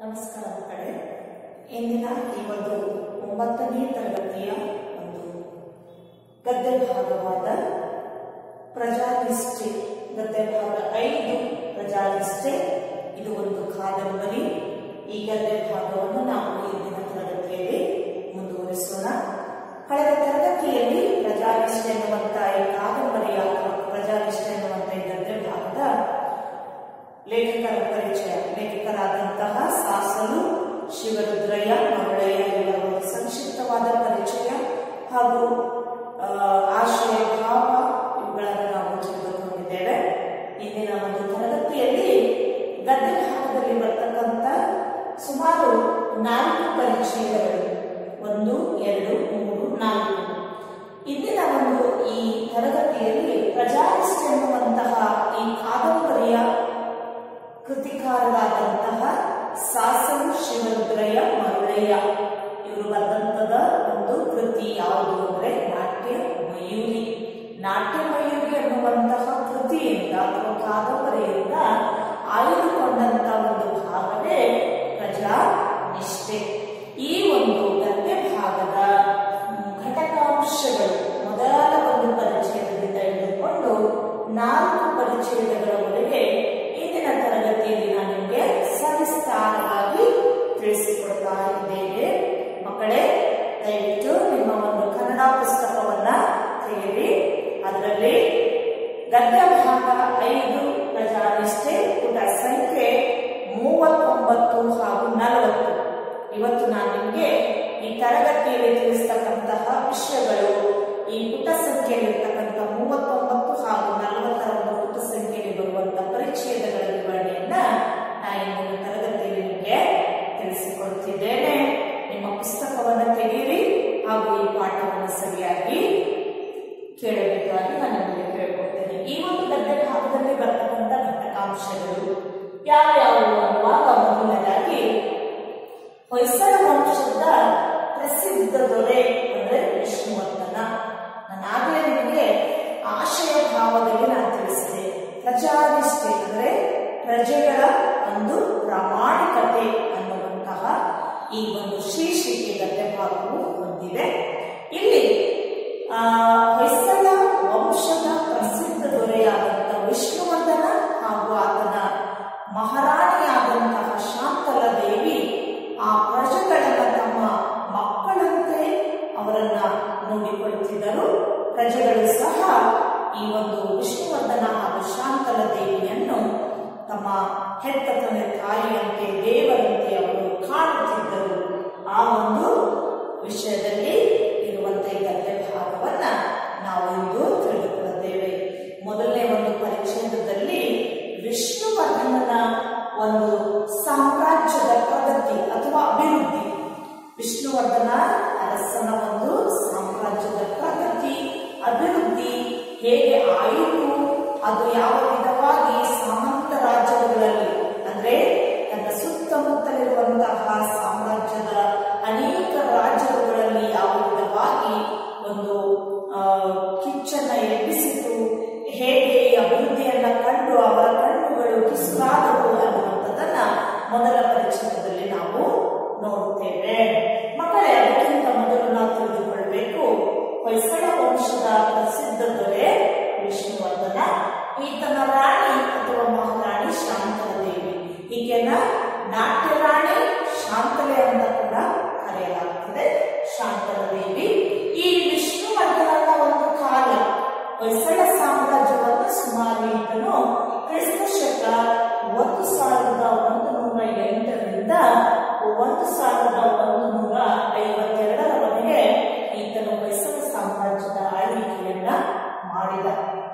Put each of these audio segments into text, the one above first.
ನಮಸ್ಕಾರ ಮಕ್ಕಳೇ ಇಂದಿನ ಈ ಒಂದು ಒಂಬತ್ತನೇ ತರಗತಿಯ ಒಂದು ಗದ್ಯ ಭಾಗವಾದ ಪ್ರಜಾನಿಷ್ಠೆ ಗದ್ಯ ಭಾಗ ಐದು ಪ್ರಜಾನಿಷ್ಠೆ ಇದು ಒಂದು ಕಾದಂಬರಿ ಈ ಗದ್ಯ ಭಾಗವನ್ನು ನಾವು ಇಂದಿನ ತರಗತಿಯಲ್ಲಿ ಮುಂದುವರಿಸೋಣ ಕಳೆದ ತರಗತಿಯಲ್ಲಿ ಪ್ರಜಾನಿಷ್ಠೆ ಎನ್ನುವಂತ ಈ ಕಾದಂಬರಿಯ ಅಥವಾ ಪ್ರಜಾನಿಷ್ಠೆ ಎನ್ನುವಂತ ಈ ಗದ್ಯ ಭಾಗದ ಲೇಖಕರ ಪರಿಚಯ ಲೇಖಕರಾದಂತಹ ಸಾಸಲು ಶಿವರುದ್ರಯ್ಯ ಮರಳಯ್ಯ ಇವರ ಒಂದು ಸಂಕ್ಷಿಪ್ತವಾದ ಪರಿಚಯ ಹಾಗೂ ಆ, ಆಶಯ ಭಾವ ಇವುಗಳನ್ನು ನಾವು ತಿಳಿದುಕೊಂಡಿದ್ದೇವೆ ಇಂದಿನ ಒಂದು ತರಗತಿಯಲ್ಲಿ ಗದ್ಯ ಭಾಗದಲ್ಲಿ ಬರ್ತಕ್ಕಂಥ ಸುಮಾರು ನಾಲ್ಕು ಪರಿಚಯಗಳು ಒಂದು ಎರಡು ಮೂರು ನಾಲ್ಕು ಇಂದಿನ ಒಂದು ಈ ತರಗತಿಯಲ್ಲಿ ಪ್ರಜಾನಿಷ್ಠ ಎನ್ನುವಂತಹ ಈ ಕಾದಂಬರಿಯ ಕೃತಿಕಾರರಾದಂತಹ ಸಾಸಲು ಶಿವರುದ್ರಯ್ಯ ಮರುಳಯ್ಯ ಇವರು ಬರೆದಂತದ ಒಂದು ಕೃತಿ ಯಾವುದು ಅಂದ್ರೆ ನಾಟ್ಯ ಮಯೂರಿ ನಾಟ್ಯ ಮಯೂರಿ ಅನ್ನುವಂತಹ ಕೃತಿಯಿಂದ ಅಥವಾ ಕಾದಂಬರಿಯಿಂದ ಆಯ್ದುಕೊಂಡಂತ ಒಂದು ಭಾಗವೇ ಪ್ರಜಾ ನಿಷ್ಠೆ ಈ ಒಂದು ಗದ್ಯ ಭಾಗದ ಮ್, ಘಟಕಾಂಶಗಳು ಮೊದಲ ಒಂದು ಪರಿಚ್ಛೇದದಿಂದ ಹಿಡಿದುಕೊಂಡು ನಾಲ್ಕು ಪರಿಚ್ಛೇದಗಳವರೆಗೆ ಇಂದಿನ ತರಗತಿಯಲ್ಲಿ ನಾನು ನಿಮಗೆ ಸವಿಸ್ತಾರವಾಗಿ ತಿಳಿಸಿಕೊಡ್ತಾ ಇದ್ದೇನೆ ಮಕ್ಕಳೇ ದಯವಿಟ್ಟು ನಿಮ್ಮ ಒಂದು ಕನ್ನಡ ಪುಸ್ತಕವನ್ನ ತೆಗೆಯಿರಿ ಅದರಲ್ಲಿ ಗದ್ಯ ಭಾಗ ಐದು ಪ್ರಜಾನಿಷ್ಠೆ ಪುಟ ಸಂಖ್ಯೆ ಮೂವತ್ತೊಂಬತ್ತು ಹಾಗೂ ನಲವತ್ತು ಇವತ್ತು ನಾನು ನಿಮಗೆ ಈ ತರಗತಿಯಲ್ಲಿ ತಿಳಿಸ್ತಕ್ಕಂತಹ ವಿಷಯಗಳು ಈ ಪುಟ ಸಂಖ್ಯೆಯಲ್ಲಿರ್ತಕ್ಕಂಥ ಮೂವತ್ತೊಂಬತ್ತು ಹಾಗೂ ನಲವತ್ತರ ಒಂದು ಪುಟ ಸಂಖ್ಯೆಯಲ್ಲಿ ಬರುವಂತಹ ಪರಿಚಯಗಳ ವಿವರಣೆಯನ್ನ ನಾನು ಇಂದಿನ ತರಗತಿಯಲ್ಲಿ ನಿಮಗೆ ತಿಳಿಸಿಕೊಡ್ತಿದ್ದೇನೆ ನಿಮ್ಮ ಪುಸ್ತಕವನ್ನು ತೆಗೆಯಿರಿ ಹಾಗೂ ಈ ಪಾಠವನ್ನು ಸರಿಯಾಗಿ ಕೇಳಬೇಕಾಗಿ ನಾನು ನಿಮಗೆ ಕೇಳ್ಕೊಡ್ತೇನೆ ಈ ಒಂದು ಗದ್ಯ ಭಾಗದಲ್ಲಿ ಬರ್ತಕ್ಕಂಥ ಘಟಕಾಂಶಗಳು ಯಾವ್ಯಾವು ಅನ್ನುವಾಗ ಮೊದಲನೇದಾಗಿ ಹೊಯ್ಸಳ ವಂಶದ ಪ್ರಸಿದ್ಧ ದೊರೆ ಅಂದ್ರೆ ವಿಷ್ಣುವರ್ಧನ ನಾನಾಗಲೇ ನಿಮಗೆ ಆಶಯ ಭಾವದಲ್ಲಿ ನಾನು ತಿಳಿಸಿದೆ ಪ್ರಜಾನಿಷ್ಠೆ ಅಂದ್ರೆ ಪ್ರಜೆಗಳ ಒಂದು ಪ್ರಾಮಾಣಿಕತೆ ಅನ್ನುವಂತಹ ಈ ಒಂದು ಶೀರ್ಷಿಕೆ ಗದ್ಯ ಭಾಗವು ಹೊಂದಿದೆ ಇಲ್ಲಿ ಆ ಹೊಯ್ಸಳ ವಂಶದ ಪ್ರಸಿದ್ಧ ದೊರೆಯಾದಂತಹ ವಿಷ್ಣುವರ್ಧನ ಹಾಗೂ ಆತನ ಮಹಾರಾಣಿಯಾದಂತಹ ಶಾಂತಲ ದೇವಿ ಆ ಪ್ರಜೆಗಳನ್ನ ತಮ್ಮ ಮಕ್ಕಳಂತೆ ಅವರನ್ನ ನೋಡಿಕೊಳ್ಳುತ್ತಿದ್ದರು ಪ್ರಜೆಗಳು ಸಹ ಈ ಒಂದು ವಿಷ್ಣುವರ್ಧನ ಹಾಗೂ ಶಾಂತಲ ದೇವಿಯನ್ನು ತಮ್ಮ ಹೆತ್ತ ತಂದೆ ತಾಯಿಯಂತೆ ದೇವರಂತೆ ಅವರು ಕಾಣುತ್ತಿದ್ದರು ಆ ಒಂದು ವಿಷಯದಲ್ಲಿ ಇರುವಂತಹ ಈ ಗದ್ಯ ಭಾಗವನ್ನ ನಾವು ಇಂದು ತಿಳಿದುಕೊಳ್ಳುತ್ತೇವೆ ಮೊದಲನೇ ಒಂದು ಪರಿಚ್ಛೇದದಲ್ಲಿ ವಿಷ್ಣುವರ್ಧನನ ಒಂದು ಸಾಮ್ರಾಜ್ಯದ ಪ್ರಗತಿ ಅಥವಾ ಅಭಿವೃದ್ಧಿ ವಿಷ್ಣುವರ್ಧನ ಅರಸನ ಒಂದು ಸಾಮ್ರಾಜ್ಯದ ಪ್ರಗತಿ ಅಭಿವೃದ್ಧಿ ಹೇಗೆ ಆಯಿತು ಅದು ಯಾವ ವಿಧವಾಗಿ ಸಾಮಂತ ರಾಜ್ಯಗಳಲ್ಲಿ ಅಂದ್ರೆ ತನ್ನ ಸುತ್ತಮುತ್ತಲಿರುವಂತಹ ಸಾಮ್ರಾಜ್ಯದ ಅನೇಕ ರಾಜ್ಯಗಳಲ್ಲಿ ಯಾವ ವಿಧವಾಗಿ ಒಂದು ಆ, ಕಿಚ್ಚನ್ನ ಎಬ್ಬಿಸಿತು ಹೇಗೆ ಈ ಅಭಿವೃದ್ಧಿಯನ್ನ ಕಂಡು ಅವರ ಕಣ್ಣುಗಳು ಕಿಸುಕಾದವು ಅನ್ನುವಂಥದ್ದನ್ನ ಮೊದಲ ಪರಿಚಯದಲ್ಲಿ ನಾವು ನೋಡುತ್ತೇವೆ ಮಕ್ಕಳೇ ಅದಕ್ಕಿಂತ ಮೊದಲು ನಾವು ತಿಳಿದುಕೊಳ್ಳಬೇಕು ಹೊಯ್ಸಳ ವಂಶದ ಪ್ರಸಿದ್ಧ ದೊರೆ ವಿಷ್ಣುವರ್ಧನ ಈತನ ರಾಣಿ ಅಥವಾ ಮಹಾರಾಣಿ ಶಾಂತಲ ದೇವಿ ಈಕೆನ ನಾಟ್ಯ ರಾಣಿ ಶಾಂತಲೆ ಅಂತ ಕೂಡ ಕರೆಯಲಾಗುತ್ತದೆ ಶಾಂತಲ ದೇವಿ ಈ ವಿಷ್ಣುವರ್ಧನನ ಒಂದು ಕಾಲ ಹೊಯ್ಸಳ ಸಾಮ್ರಾಜ್ಯವನ್ನು ಸುಮಾರು ಈತನು ಕ್ರಿಸ್ತ ಶಕ ಒಂದು ಸಾವಿರದ ಒಂದು ನೂರ ಎಂಟರಿಂದ ಒಂದು ಸಾವಿರದ ಒಂದು ನೂರ ಐವತ್ತೆರಡರವರೆಗೆ ಈತನು ಹೊಯ್ಸಳ ಸಾಮ್ರಾಜ್ಯದ ಆಳ್ವಿಕೆಯನ್ನ ಮಾಡಿದ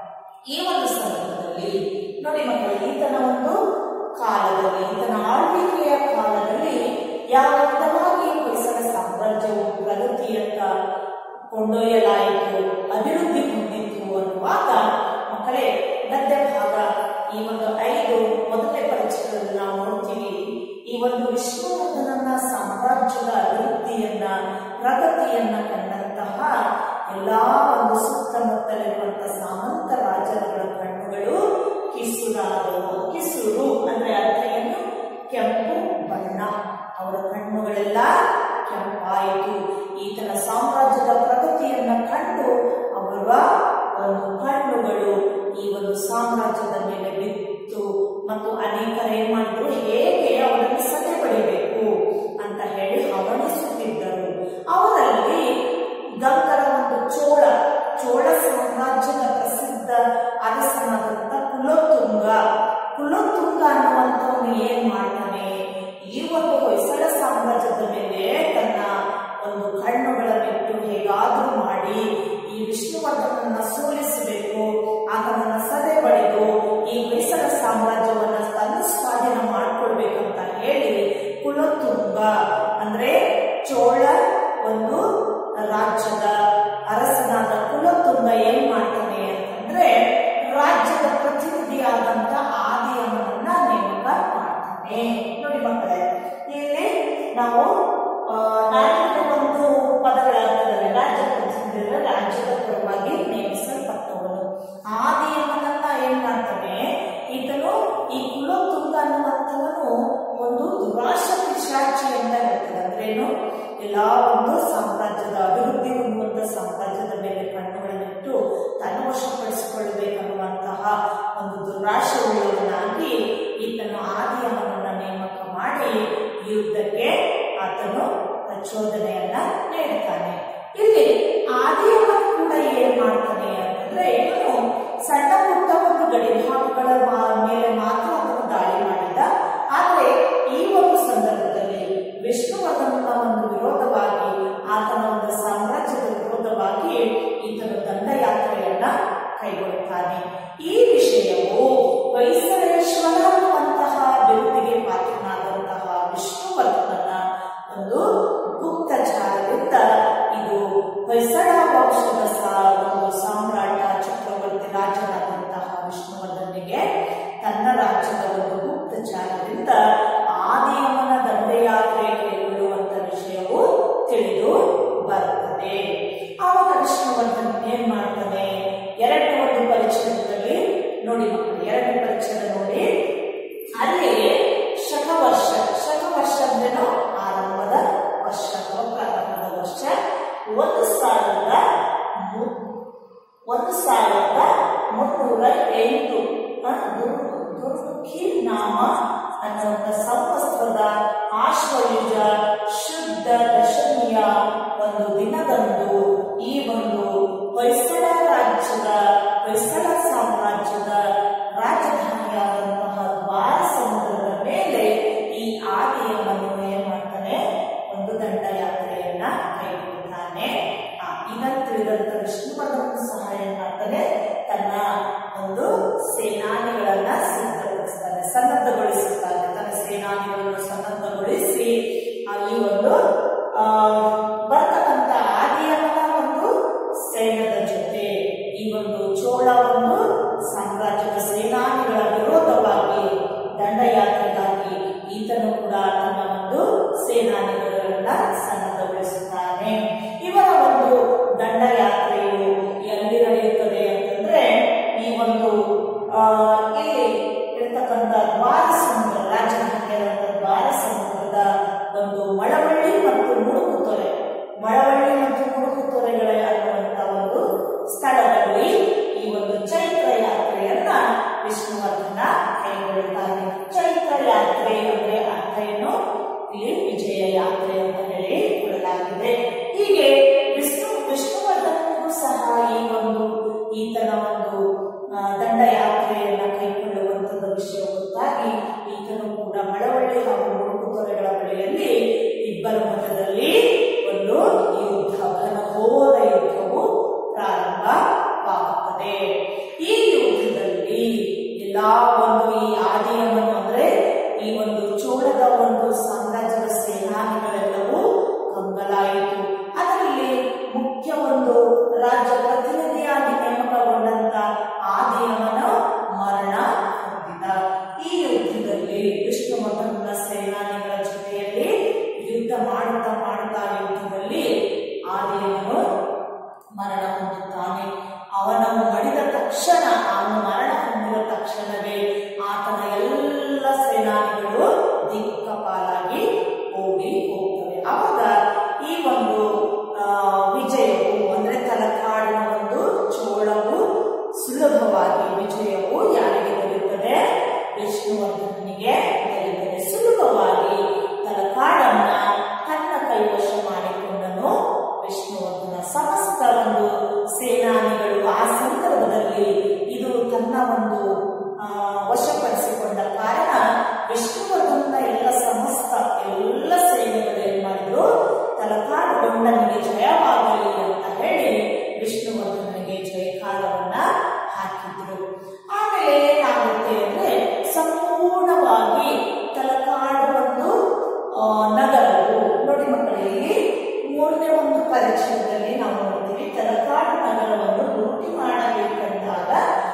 ಈ ಒಂದು ಸಂದರ್ಭದಲ್ಲಿ ನೋಡಿ ಮಕ್ಕಳು ಈತನ ಒಂದು ಕಾಲದಲ್ಲಿ ಈತನ ಆಳ್ವಿಕೆಯ ಕಾಲದಲ್ಲಿ ಯಾವ ವಿಧವಾಗಿ ಹೊಯ್ಸಳ ಸಾಮ್ರಾಜ್ಯವು ಪ್ರಗತಿಯತ್ತ ಕೊಂಡೊಯ್ಯಲಾಯಿತು ಅಭಿವೃದ್ಧಿ ಹೊಂದಿತ್ತು ಅನ್ನುವಾಗ ಮಕ್ಕಳೇ ಗದ್ಯ ಭಾಗ ಈ ಒಂದು ಐದು ಮೊದಲನೇ ಪರಿಚಯದಲ್ಲಿ ನಾವು ನೋಡ್ತೀವಿ ಈ ಒಂದು ವಿಷ್ಣುವರ್ಧನನ ಸಾಮ್ರಾಜ್ಯದ ಅಭಿವೃದ್ಧಿಯನ್ನ ಪ್ರಗತಿಯನ್ನ ಕಂಡಂತಹ ಎಲ್ಲಾ ಒಂದು ಸುತ್ತಮುತ್ತಲಿರುವಂತಹ ಸಾಮಂತ ರಾಜರುಗಳ ಕಣ್ಣುಗಳು ಕಿಸುರಾದವು ಕಿಸುರು ಅಂದ್ರೆ ಅರ್ಥ ಏನು ಕೆಂಪು ಬಣ್ಣ ಸಾಮ್ರಾಜ್ಯದ ಮೇಲೆ ಬಿತ್ತು ಮತ್ತು ಅನೇಕರು ಏನ್ ಮಾಡಿದ್ರು ಹೇಗೆ ಅವರನ್ನು ಸದೆ ಬಡಿಬೇಕು ಅಂತ ಹೇಳಿ ಹವಣಿಸುತ್ತಿದ್ದರು ಅವರಲ್ಲಿ ಗಂಗರ ಒಂದು ಚೋಳ ಚೋಳ ಸಾಮ್ರಾಜ್ಯದ ಪ್ರಸಿದ್ಧ ಅರಸನಾದಂತ ಕುಲೋತ್ತುಂಗ ಕುಲೋತ್ತುಂಗ ಅನ್ನುವಂಥವನು ಏನ್ ಮಾಡ್ತಾನೆ ಈ ಒಂದು ಹೊಯ್ಸಳ ಸಾಮ್ರಾಜ್ಯದ ಮೇಲೆ ತನ್ನ ಒಂದು ಕಣ್ಣುಗಳನ್ನಿಟ್ಟು ಹೇಗಾದ್ರೂ ಮಾಡಿ ಈ ವಿಷ್ಣುವರ್ಧನನ್ನ ಸೋಲಿಸಬೇಕು ಆತನನ್ನ ಸದೆ ಬಳಿದು ಈ ಹೊಯ್ಸಳ ಸಾಮ್ರಾಜ್ಯವನ್ನ ತನ್ನ ಸ್ವಾಧೀನ ಮಾಡ್ಕೊಳ್ಬೇಕಂತ ಹೇಳಿ ಕುಲೋತ್ತುಂಗ ಅಂದ್ರೆ ಚೋಳ ಒಂದು ರಾಜ್ಯದ ಅರಸನಾದ ಕುಲೋತ್ತುಂಗ ಏನ್ ಮಾಡ್ತಾನೆ ಅಂತಂದ್ರೆ ರಾಜ್ಯದ ಪ್ರತಿನಿಧಿಯಾದಂತ ಆದಿಯಮ್ಮನನ್ನ ನೇಮಕ ಮಾಡ್ತಾನೆ ನೋಡಿ ಮಕ್ಕಳೇ ಇಲ್ಲಿ ನಾವು ಆ, ನಾಲ್ಕು ಒಂದು ಪದಗಳ ಅರ್ಥದಲ್ಲಿ ರಾಜ್ಯ ಪ್ರತಿನಿಧಿಗಳ ರಾಜ್ಯದ ಪರವಾಗಿ ನೇಮಿಸಲ್ಪಟ್ಟವನು ಆದಿಯಮ್ಮನನ್ನ ಏನ್ ಮಾಡ್ತಾನೆ ಈತನು ಈ ಕುಲೋತ್ತುಂಗ ಅನ್ನುವಂಥವನು ಒಂದು ದುರಾಶ ಪಿಶಾಚಿ ಅಂತ ಹೇಳ್ತಾರೆ ಅಂದ್ರೇನು ಎಲ್ಲಾ ಒಂದು ಸಾಮ್ರಾಜ್ಯದ ಅಭಿವೃದ್ಧಿ ಹೊಂದುವಂತ ಸಾಮ್ರಾಜ್ಯದ ಮೇಲೆ ಕಣ್ಣುಗಳನ್ನಿಟ್ಟು ತನ್ನ ವಶಪಡಿಸಿಕೊಳ್ಳಬೇಕನ್ನುವಂತಹ ಒಂದು ದುರಾಶೆಯುಳ್ಳವನಾಗಿ ಈತನು ಆದಿಯಮ್ಮನನ್ನ ನೇಮಕ ಮಾಡಿ ಯುದ್ಧಕ್ಕೆ ಆತನು ಪ್ರಚೋದನೆಯನ್ನ ನೀಡುತ್ತಾನೆ ಇಲ್ಲಿ ಆದಿಯಮ್ಮ ಕೂಡ ಏನ್ ಮಾಡ್ತಾನೆ ಅಂತಂದ್ರೆ ಇವನು ಸಣ್ಣ ಪುಟ್ಟ ಒಂದು ಗಡಿಭಾಗಗಳ ಮಾ- ಮೇಲೆ ಮಾತ್ರ ಅವನು ದಾಳಿ ಮಾಡಿದ ಆದ್ರೆ ಈ ಒಂದು ಸಂದರ್ಭದಲ್ಲಿ ವಿಷ್ಣುವರ್ಧನನ ಒಂದು ವಿರೋಧವಾಗಿ ಆತನ ಒಂದು ಸಾಮ್ರಾಜ್ಯದ ವಿರೋಧವಾಗಿ ಈತನು ದಂಡಯಾತ್ರೆಯನ್ನ ಕೈಗೊಳ್ಳುತ್ತಾನೆ ಈ ವಿಷಯವು ಹೊಯ್ಸಳೇಶ್ವರ ಅನ್ನುವಂತಹ ಬಿರುದಿಗೆ ಪಾತ್ರನಾದಂತಹ ವಿಷ್ಣುವರ್ಧನನ ಒಂದು ಗುಪ್ತಚಾರದಿಂದ ಇದು ಹೊಯ್ಸಳ ವಂಶದ ಸಾ- ಒಂದು ಸಾಮ್ರಾಟ ಚಕ್ರವರ್ತಿ ರಾಜನಾದಂತಹ ವಿಷ್ಣುವರ್ಧನಿಗೆ ತನ್ನ ರಾಜ್ಯದ ಒಂದು ಗುಪ್ತಚಾರದಿಂದ ಆದಿಯಮ್ಮನ ದಂಡಯಾತ್ರೆ ಕೈಗೊಳ್ಳುವಂತ ವಿಷಯವು ತಿಳಿದು ಬರುತ್ತದೆ ಆವಾಗ ವಿಷ್ಣುವರ್ಧನ್ ಏನ್ ಮಾಡ್ತಾನೆ ಎರಡನೇ ಒಂದು ಪರಿಚಯದಲ್ಲಿ ನೋಡಿ ಮಕ್ಕಳು ಎರಡನೇ ಪರಿಚಯ ನೋಡಿ ಅಲ್ಲಿ ಶಕವರ್ಷ ಶಕವರ್ಷ ಅಂದ್ರೇನು ಆರಂಭದ ವರ್ಷ ಅಥವಾ ಪ್ರಾರಂಭದ ವರ್ಷ ಒಂದು ಸಾವಿರದ ಮು- ಒಂದು ಸಾವಿರದ ಮುನ್ನೂರ ಎಂಟು ಆ, ದುರ್- ದುರ್ಮುಖಿ ನಾಮ ಅನ್ನುವಂಥ ಸಂವತ್ಸರದ ಆಶ್ವಯುಜ ಶುದ್ಧ ದಶಮಿಯ ಒಂದು ದಿನದಂದು ಈ ಒಂದು ಹೊಯ್ಸಳ ರಾಜ್ಯದ ಹೊಯ್ಸಳ ಸಾಮ್ರಾಜ್ಯದ ರಾಜಧಾನಿಯಾದಂತಹ ದ್ವಾರ ಸಮುದ್ರದ ಮೇಲೆ ಈ ಆದಿಯಮ್ಮನು ಏನ್ ಮಾಡ್ತಾನೆ ಒಂದು ದಂಡಯಾತ್ರೆಯನ್ನ ಕೈಗೊಳ್ಳುತ್ತಾನೆ ಆ, ಇದನ್ನು ತಿಳಿದಂತ ವಿಷ್ಣುವರ್ಧನ ಸಹ ಏನ್ ಮಾಡ್ತಾನೆ ತನ್ನ ಒಂದು ಸೇನಾನಿಗಳನ್ನ ಸಿದ್ಧಗೊಳಿಸ್ತಾನೆ ಸನ್ನದ್ಧಗೊಳಿಸುತ್ತಾನೆ ತನ್ನ ಸೇನಾನಿಗಳನ್ನು ಸನ್ನದ್ಧಗೊಳಿಸಿ ಆ, ಈ ಒಂದು ಆ, ಬರ್ತಕ್ಕಂಥ ಆದಿಯಮ್ಮನ ಒಂದು ಸೈನ್ಯದ ಜೊತೆ ಈ ಒಂದು ಚೋಳ ಒಂದು ಸಾಮ್ರಾಜ್ಯದ ಸೇನಾನಿಗಳ ವಿರೋಧವಾಗಿ ದಂಡಯಾತ್ರೆಗಾಗಿ ಈತನು ಕೂಡ ತನ್ನ ಒಂದು ಸೇನಾನಿಗಳನ್ನ ಸನ್ನದ್ಧಗೊಳಿಸುತ್ತಾನೆ ಇವರ ಒಂದು ದಂಡಯಾತ್ರೆಯು ಎಲ್ಲಿ ನಡೆಯುತ್ತದೆ ಅಂತಂದ್ರೆ ಈ ಒಂದು ಆ, ಇಲ್ಲಿ ಇರ್ತಕ್ಕಂಥ ದ್ವಾರ ಸಮುದ್ರ ರಾಜಧಾನಿಯಾದಂಥ ದ್ವಾರ ಸಮುದ್ರದ ಒಂದು ಮಳವಳ್ಳಿ ಮತ್ತು ಮುಡುಕುತೊರೆ ಮಳವಳ್ಳಿ ಮತ್ತು ಮುಡುಕುತೊರೆಗಳ ಅನ್ನುವಂಥ ಒಂದು ಸ್ಥಳದಲ್ಲಿ ಈ ಒಂದು ಚೈತ್ರ ಯಾತ್ರೆಯನ್ನ ವಿಷ್ಣುವರ್ಧನ ಕೈಗೊಳ್ಳುತ್ತಾನೆ ಚೈತ್ರ ಯಾತ್ರೆ ಅಂದ್ರೆ ಅರ್ಥ ಏನು ಇಲ್ಲಿ ವಿಜಯ ಯಾತ್ರೆ ಅಂತ ಹೇಳಿ ಕೊಡಲಾಗಿದೆ ಹೀಗೆ ವಿಷ್ಣು ವಿಷ್ಣುವರ್ಧನಗೂ ಸಹ ಈ ಒಂದು ಈತನ ಒಂದು ಆ, ದಂಡಯಾತ್ರೆಯನ್ನ ಕೈಗೊಳ್ಳುವಂತದ ವಿಷಯ ಗೊತ್ತಾಗಿ ಈತನು ಕೂಡ ಮಳವಳ್ಳಿ ಹಾಗೂ ಮುಡುಕುತೊರೆಗಳ ಬಳಿಯಲ್ಲಿ ಇಬ್ಬರ ಮಧ್ಯದಲ್ಲಿ ಒಂದು ಯುದ್ಧ ಘನಘೋರ ಯುದ್ಧವು ಪ್ರಾರಂಭವಾಗುತ್ತದೆ ಈ ಯುದ್ಧದಲ್ಲಿ ಎಲ್ಲಾ ಒಂದು ಈ ಆದಿಯಮ್ಮನು ಅಂದ್ರೆ ಈ ಒಂದು ಚೋಳದ ಒಂದು ಸಾಮ್ರಾಜ್ಯದ ಸೇನಾನಿಗಳೆಲ್ಲವೂ ಕಂಗಲಾಯಿತು ಅದರಲ್ಲಿ ಮುಖ್ಯ ಒಂದು ರಾಜ್ಯ ಪ್ರತಿನಿಧಿಯಾಗಿ ನೇಮಕಗೊಂಡಂತ ಆದಿಯಮ್ಮನ ಮರಣ ಹೊಂದಿದ ಈ ಯುದ್ಧದಲ್ಲಿ ವಿಷ್ಣುವರ್ಧನ ಸೇನಾನಿಗಳ ಜೊತೆಯಲ್ಲಿ ಯುದ್ಧ ಮಾಡುತ್ತಾ ಮಾಡುತ್ತಾ ಯುದ್ಧದಲ್ಲಿ ಆದಿಯಮ್ಮನು ಮರಣ ಹೊಂದುತ್ತಾನೆ ಅವನ ಮಡಿದ ತಕ್ಷಣ ಅವನು ಮರಣ ಹೊಂದಿದ ತಕ್ಷಣವೇ ಆತನ ಎಲ್ಲ ಸೇನಾನಿಗಳು ದಿಕ್ಕಪಾಲಾಗಿ ಓಡಿ ಹೋಗ್ತವೆ ಆವಾಗ ಈ ಒಂದು ತನ್ನ ಒಂದು ಆ, ವಶಪಡಿಸಿಕೊಂಡ ಕಾರಣ ವಿಷ್ಣುವರ್ಧನ ಎಲ್ಲ ಸಮಸ್ತ ಎಲ್ಲ ಸೈನ್ಯಗಳು ಏನ್ ಮಾಡಿದ್ರು ತಲಕಾಡುಗೊಂಡನಿಗೆ ಜಯವಾಗಲಿ ಅಂತ ಹೇಳಿ ವಿಷ್ಣುವರ್ಧನಿಗೆ ಜಯಕಾರವನ್ನ ಹಾಕಿದ್ರು ಆಮೇಲೆ ಏನಾಗುತ್ತೆ ಅಂದ್ರೆ ಸಂಪೂರ್ಣವಾಗಿ ತಲಕಾಡು ಒಂದು ಆ, ನಗರವು ನೋಡಿ ಮಕ್ಕಳೇ ಇಲ್ಲಿ ಮೂರನೇ ಒಂದು ಪರಿಚಯದಲ್ಲಿ ನಾವು ನೋಡ್ತೀವಿ ತಲಕಾಡು ನಗರವನ್ನು ಲೂಟಿ ಮಾಡಬೇಕೆಂದಾಗ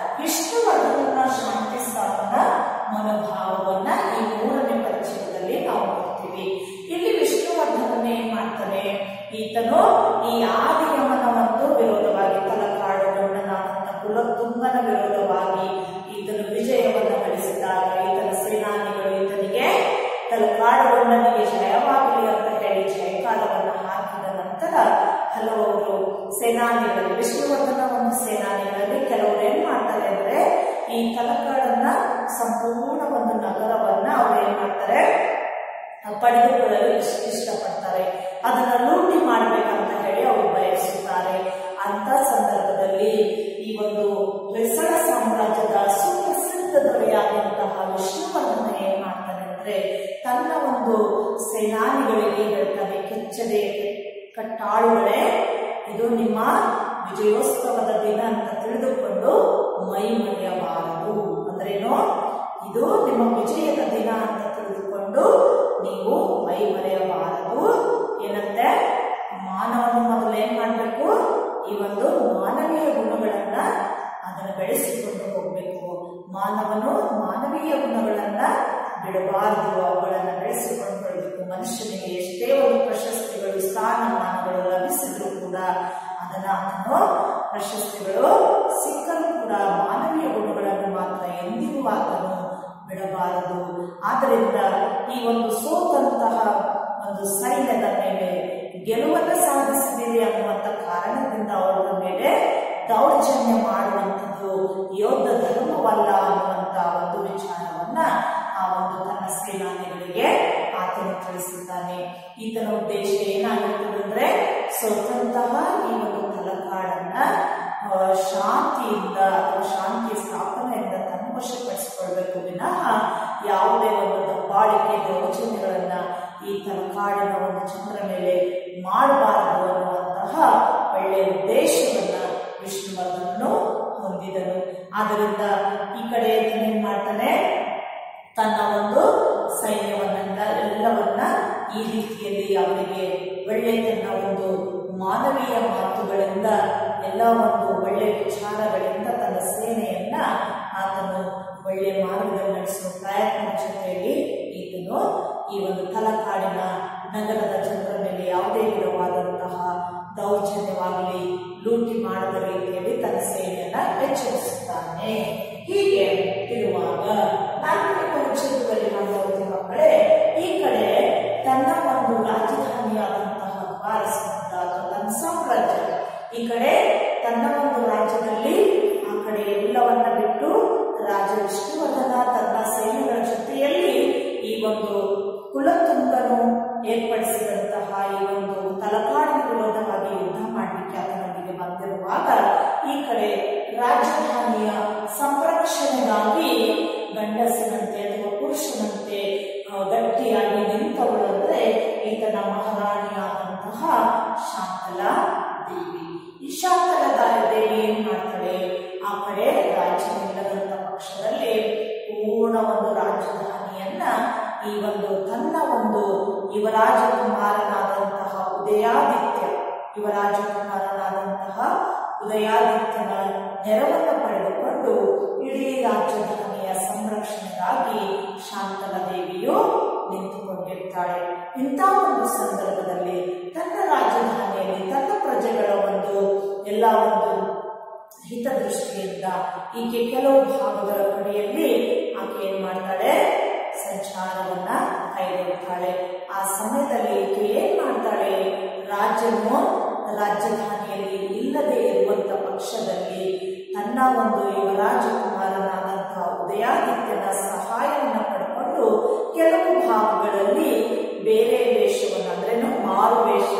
ವಿಷ್ಣುವರ್ಧನ ಶಾಂತಿ ಸ್ಥಾಪನಾ ಮನೋಭಾವವನ್ನ ಈ ಮೂರನೇ ಪರಿಚಯದಲ್ಲಿ ನಾವು ನೋಡ್ತೀವಿ ಇಲ್ಲಿ ವಿಷ್ಣುವರ್ಧನ ಏನ್ ಮಾಡ್ತಾನೆ ಈತನು ಈ ಆದಿಯಮನ ಒಂದು ವಿರೋಧವಾಗಿ ತಲಕಾಡುಗೊಂಡನಾದಂತ ಕುಲತುಂಗನ ವಿರೋಧವಾಗಿ ಈತನು ವಿಜಯವನ್ನ ಗಳಿಸಿದಾಗ ಈತನ ಸೇನಾನಿಗಳು ಈತನಿಗೆ ತಲಕಾಡುಗೊಂಡನಿಗೆ ಜಯವಾಗಲಿ ಅಂತ ಹೇಳಿ ಜಯಕಾಲವನ್ನು ಹಾಕಿದ ನಂತರ ಹಲವರು ಸೇನಾನಿಗಳು ವಿಷ್ಣುವರ್ಧನ ಒಂದು ಸೇನಾನಿಗಳಲ್ಲಿ ಕೆಲವರು ಏನ್ ಮಾಡ್ತಾರೆ ಅಂದ್ರೆ ಈ ತಲಕಾಡನ್ನ ಸಂಪೂರ್ಣ ಒಂದು ನಗರವನ್ನ ಅವ್ರು ಏನ್ ಮಾಡ್ತಾರೆ ಪಡೆದುಕೊಳ್ಳಲು ಇಷ್ಟ ಇಷ್ಟಪಡ್ತಾರೆ ಅದನ್ನ ಲೂಟಿ ಮಾಡ್ಬೇಕಂತ ಹೇಳಿ ಅವರು ಬಯಸುತ್ತಾರೆ ಅಂತ ಸಂದರ್ಭದಲ್ಲಿ ಈ ಒಂದು ಹೊಯ್ಸಳ ಸಾಮ್ರಾಜ್ಯದ ಸುಪ್ರಸಿದ್ಧ ದೊರೆಯಾದಂತಹ ವಿಷ್ಣುವರ್ಧನ ಏನ್ ಮಾಡ್ತಾನೆ ಅಂದ್ರೆ ತನ್ನ ಒಂದು ಸೇನಾನಿಗಳಿಗೆ ಹೇಳ್ತಾನೆ ಕೆಚ್ಚದೆ ಕಟ್ಟಾಳುಗಳೇ ಇದು ನಿಮ್ಮ ವಿಜಯೋತ್ಸವದ ದಿನ ಅಂತ ತಿಳಿದುಕೊಂಡು ಮೈ ಮರೆಯಬಾರದು ಅಂದ್ರೇನು ಇದು ನಿಮ್ಮ ವಿಜಯದ ದಿನ ಅಂತ ತಿಳಿದುಕೊಂಡು ನೀವು ಮೈ ಮರೆಯಬಾರದು ಏನಂತೆ ಮಾನವನು ಮೊದಲು ಏನ್ ಮಾಡ್ಬೇಕು ಈ ಒಂದು ಮಾನವೀಯ ಗುಣಗಳನ್ನ ಅದನ್ನು ಬೆಳೆಸಿಕೊಂಡು ಹೋಗ್ಬೇಕು ಮಾನವನು ಮಾನವೀಯ ಗುಣಗಳನ್ನ ಬಿಡಬಾರದು ಅವುಗಳನ್ನ ಬೆಳೆಸಿಕೊಂಡು ಹೋಗ್ಬೇಕು ಮನುಷ್ಯನಿಗೆ ಎಷ್ಟೇ ಒಂದು ಪ್ರಶಸ್ತಿಗಳು ಸ್ಥಾನಮಾನಗಳು ಲಭಿಸಿದ್ರು ಕೂಡ ಅದನ್ನ ಅವನು ಪ್ರಶಸ್ತಿಗಳು ಸಿಕ್ಕರೂ ಕೂಡ ಮಾನವೀಯ ಗುಣಗಳನ್ನು ಮಾತ್ರ ಎಂದಿಗೂ ಆತನು ಬಿಡಬಾರದು ಆದ್ದರಿಂದ ಈ ಒಂದು ಸೋತಂತಹ ಒಂದು ಸೈನ್ಯದ ಮೇಲೆ ಗೆಲುವನ್ನು ಸಾಧಿಸಿದ್ದೀರಿ ಅನ್ನುವಂಥ ಕಾರಣದಿಂದ ಅವರ ಮೇಲೆ ದೌರ್ಜನ್ಯ ಮಾಡುವಂಥದ್ದು ಯೋಧ ಧರ್ಮವಲ್ಲ ಅನ್ನುವಂಥ ಒಂದು ವಿಚಾರವನ್ನ ಆ ಒಂದು ತನ್ನ ಸೇನಾನಿಗಳಿಗೆ ಆತನು ತಿಳಿಸಿದ್ದಾನೆ ಈತನ ಉದ್ದೇಶ ಏನಾಗಿರ್ತದೆ ಅಂದ್ರೆ ಸೋತಂತಹ ಈ ಒಂದು ತಲಕಾಡನ್ನ ಆ, ಶಾಂತಿಯಿಂದ ಅಥವಾ ಶಾಂತಿ ಸ್ಥಾಪನೆಯಿಂದ ತನ್ನ ವಶಪಡಿಸಿಕೊಳ್ಬೇಕು ವಿನಃ ಯಾವುದೇ ಒಂದು ದಬ್ಬಾಳಿಕೆ ದೌರ್ಜನ್ಯಗಳನ್ನ ಈ ತಲಕಾಡಿನ ಒಂದು ಚಂದ್ರ ಮೇಲೆ ಮಾಡಬಾರದು ಅನ್ನುವಂತಹ ಒಳ್ಳೆಯ ಉದ್ದೇಶವನ್ನ ವಿಷ್ಣುವರ್ಧನನು ಹೊಂದಿದನು ಆದ್ದರಿಂದ ಈ ಕಡೆ ಏನ್ ಮಾಡ್ತಾನೆ ತನ್ನ ಒಂದು ಸೈನ್ಯವನ್ನ ಎಲ್ಲವನ್ನ ಈ ರೀತಿಯಲ್ಲಿ ಅವರಿಗೆ ಒಳ್ಳೆ ತನ್ನ ಒಂದು ಮಾನವೀಯ ಮಾತುಗಳಿಂದ ಎಲ್ಲ ಒಂದು ಒಳ್ಳೆ ವಿಚಾರಗಳಿಂದ ತನ್ನ ಸೇನೆಯನ್ನ ಆತನು ಒಳ್ಳೆ ಮಾರ್ಗದಲ್ಲಿ ನಡೆಸುವ ಪ್ರಯತ್ನ ಜೊತೆಯಲ್ಲಿ ಈತನು ಈ ಒಂದು ತಲಕಾಡಿನ ನಗರದ ಜನರ ಮೇಲೆ ಯಾವುದೇ ವಿಧವಾದಂತಹ ದೌರ್ಜನ್ಯವಾಗಲಿ ಲೂಟಿ ಮಾಡದ ರೀತಿಯಲ್ಲಿ ತನ್ನ ಸೇನೆಯನ್ನ ಎಚ್ಚರಿಸುತ್ತಾನೆ ಹೀಗೆ ಇರುವಾಗ ನಾಲ್ಕನೇ ಪರಿಚಯದಲ್ಲಿ ನಾವು ನೋಡ್ತೀವಿ ಮಕ್ಕಳೇ ಈ ಕಡೆ ತನ್ನ ಒಂದು ರಾಜಧಾನಿಯಾದಂತಹ ದ್ವಾರಸಮುದ್ರ ಅಥವಾ ತನ್ನ ಸಾಮ್ರಾಜ್ಯ ಈ ಕಡೆ ತನ್ನ ಒಂದು ರಾಜ್ಯದಲ್ಲಿ ಆ ಕಡೆ ಎಲ್ಲವನ್ನ ಬಿಟ್ಟು ರಾಜ ವಿಷ್ಣುವರ್ಧನ ತನ್ನ ಸೈನ್ಯಗಳ ಜೊತೆಯಲ್ಲಿ ಈ ಒಂದು ಕುಲತುಂಗನು ಏರ್ಪಡಿಸಿದಂತಹ ಈ ಒಂದು ತಲಕಾಡಿನ ವಿರೋಧವಾಗಿ ಯುದ್ಧ ಮಾಡಲಿಕ್ಕೆ ಆತನೊಂದಿಗೆ ಬಂದಿರುವಾಗ ಈ ಕಡೆ ರಾಜಧಾನಿಯ ಸಂರಕ್ಷಣೆಗಾಗಿ ಗಂಡಸಿನಂತೆ ಅಥವಾ ಪುರುಷನಂತೆ ಆ, ಗಟ್ಟಿಯಾಗಿ ನಿಂತವಳು ಅಂದ್ರೆ ಈತನ ಮಹಾರಾಣಿಯಾದಂತಹ ಶಾಂತಲಾ ದೇವಿ ಈ ಶಾಂತಲಾ ದೇವಿ ಏನ್ ಮಾಡ್ತಾಳೆ ಆ ಕಡೆ ರಾಜ್ಯವಿಲ್ಲದಂತ ಪಕ್ಷದಲ್ಲಿ ಪೂರ್ಣ ಒಂದು ರಾಜಧಾನಿಯನ್ನ ಈ ಒಂದು ತನ್ನ ಒಂದು ಯುವರಾಜಕುಮಾರನಾದಂತಹ ಉದಯಾದಿತ್ಯ ಯುವರಾಜಕುಮಾರನಾದಂತಹ ಉದಯಾದಿತ್ಯನ ನೆರವನ್ನು ಪಡೆದುಕೊಂಡು ಇಡೀ ರಾಜಧಾನಿಯ ಸಂರಕ್ಷಣೆಗಾಗಿ ಶಾಂತಲ ದೇವಿಯು ನಿಂತುಕೊಂಡಿರ್ತಾಳೆ ಇಂಥ ಒಂದು ಸಂದರ್ಭದಲ್ಲಿ ತನ್ನ ರಾಜಧಾನಿಯಲ್ಲಿ ತನ್ನ ಪ್ರಜೆಗಳ ಒಂದು ಎಲ್ಲ ಒಂದು ಹಿತದೃಷ್ಟಿಯಿಂದ ಈಕೆ ಕೆಲವು ಭಾಗಗಳ ಕಡೆಯಲ್ಲಿ ಆಕೆ ಏನ್ ಮಾಡ್ತಾಳೆ ಸಂಚಾರವನ್ನ ಕೈಗೊಳ್ತಾಳೆ ಆ ಸಮಯದಲ್ಲಿ ಈಕೆ ಏನ್ ಮಾಡ್ತಾಳೆ ರಾಜ್ಯವು ರಾಜಧಾನಿಯಲ್ಲಿ ಇಲ್ಲದೆ ಇರುವಂತ ಪಕ್ಷದಲ್ಲಿ ತನ್ನ ಒಂದು ಯುವರಾಜಕುಮಾರನಾದಂತಹ ಉದಯಾದಿತ್ಯನ ಸಹಾಯವನ್ನು ಪಡ್ಕೊಂಡು ಕೆಲವು ಭಾಗಗಳಲ್ಲಿ ಬೇರೆ ವೇಷವನ್ನು ಅಂದ್ರೇನು ಮಾರು ವೇಷ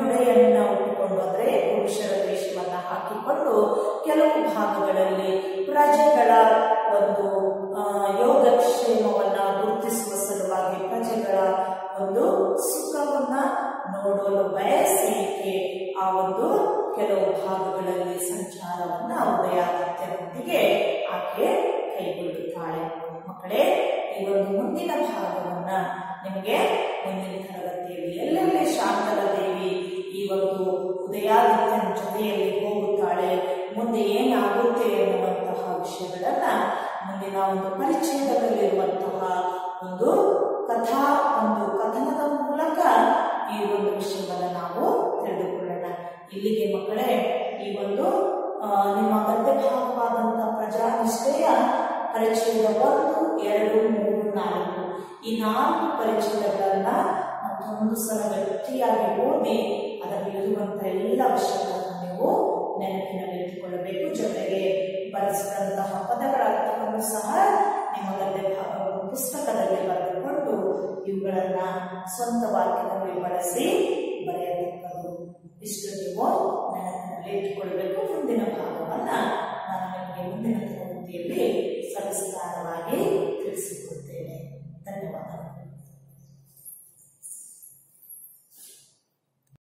ಗಂಡುಡೆಯನ್ನ ಉಟ್ಟುಕೊಂಡು ಅಂದ್ರೆ ಪುರುಷರ ವೇಷವನ್ನ ಹಾಕಿಕೊಂಡು ಕೆಲವು ಭಾಗಗಳಲ್ಲಿ ಪ್ರಜೆಗಳ ಒಂದು ಆ, ಯೋಗಕ್ಷೇಮವನ್ನ ಗುರುತಿಸುವ ಸಲುವಾಗಿ ಪ್ರಜೆಗಳ ಒಂದು ಸುಖವನ್ನ ನೋಡಲು ಬಯಸಲಿಕ್ಕೆ ಆ ಒಂದು ಕೆಲವು ಭಾಗಗಳಲ್ಲಿ ಸಂಚಾರವನ್ನ ಉದಯಾದಿತ್ಯರೊಂದಿಗೆ ಆಕೆ ಕೈಗೊಳ್ಳುತ್ತಾಳೆ ಮಕ್ಕಳೇ ಈ ಒಂದು ಮುಂದಿನ ಭಾಗವನ್ನ ನಿಮಗೆ ಮುಂದಿನ ತರಗತಿಯಲ್ಲಿ ಎಲ್ಲೆಲ್ಲಿ ಶಾಂತಲ ದೇವಿ ಈ ಒಂದು ಉದಯಾದಿತ್ಯನ ಜೊತೆಯಲ್ಲಿ ಹೋಗುತ್ತಾಳೆ ಮುಂದೆ ಏನಾಗುತ್ತೆ ಎನ್ನುವಂತಹ ವಿಷಯಗಳನ್ನ ಮುಂದಿನ ಒಂದು ಪರಿಚಯದಲ್ಲಿರುವಂತಹ ಒಂದು ಕಥಾ ಒಂದು ಕಥನದ ಮೂಲಕ ಈ ಒಂದು ವಿಷಯವನ್ನು ನಾವು ತಿಳಿದುಕೊಳ್ಳೋಣ ಇಲ್ಲಿಗೆ ಮಕ್ಕಳೇ ಈ ಒಂದು ಆ, ನಿಮ್ಮ ಗದ್ಯ ಭಾಗವಾದಂತಹ ಪ್ರಜಾನಿಷ್ಠೆಯ ಪರಿಚಯದ ಒಂದು ಎರಡು ಮೂರು ನಾಲ್ಕು ಈ ನಾಲ್ಕು ಪರಿಚಯಗಳನ್ನ ಮತ್ತೊಂದು ಸಲ ಗಟ್ಟಿಯಾಗಿ ಓದಿ ಅದರಲ್ಲಿರುವಂತಹ ಎಲ್ಲ ವಿಷಯಗಳನ್ನು ನೀವು ನೆನಪಿನಲ್ಲಿ ಇಟ್ಟುಕೊಳ್ಳಬೇಕು ಜೊತೆಗೆ ಬಳಸಿದಂತಹ ಪದಗಳ ಅರ್ಥವನ್ನು ಸಹ ನಿಮ್ಮ ಗದ್ಯ ಭಾಗ ಪುಸ್ತಕದಲ್ಲಿ ಬರೆದುಕೊಂಡು ಇವುಗಳನ್ನ ಸ್ವಂತ ವಾಕ್ಯದಲ್ಲಿ ಬಳಸಿ ಬರೆಯತಕ್ಕದ್ದು ಇಷ್ಟು ನೀವು ನೆನಪಿನಲ್ಲಿ ಇಟ್ಟುಕೊಳ್ಬೇಕು ಮುಂದಿನ ಭಾಗವನ್ನ ನಾನು ನಿಮಗೆ ಮುಂದಿನ ತರಗತಿಯಲ್ಲಿ ಸವಿಸ್ತಾರವಾಗಿ ತಿಳಿಸಿಕೊಡ್ತೇನೆ ಧನ್ಯವಾದ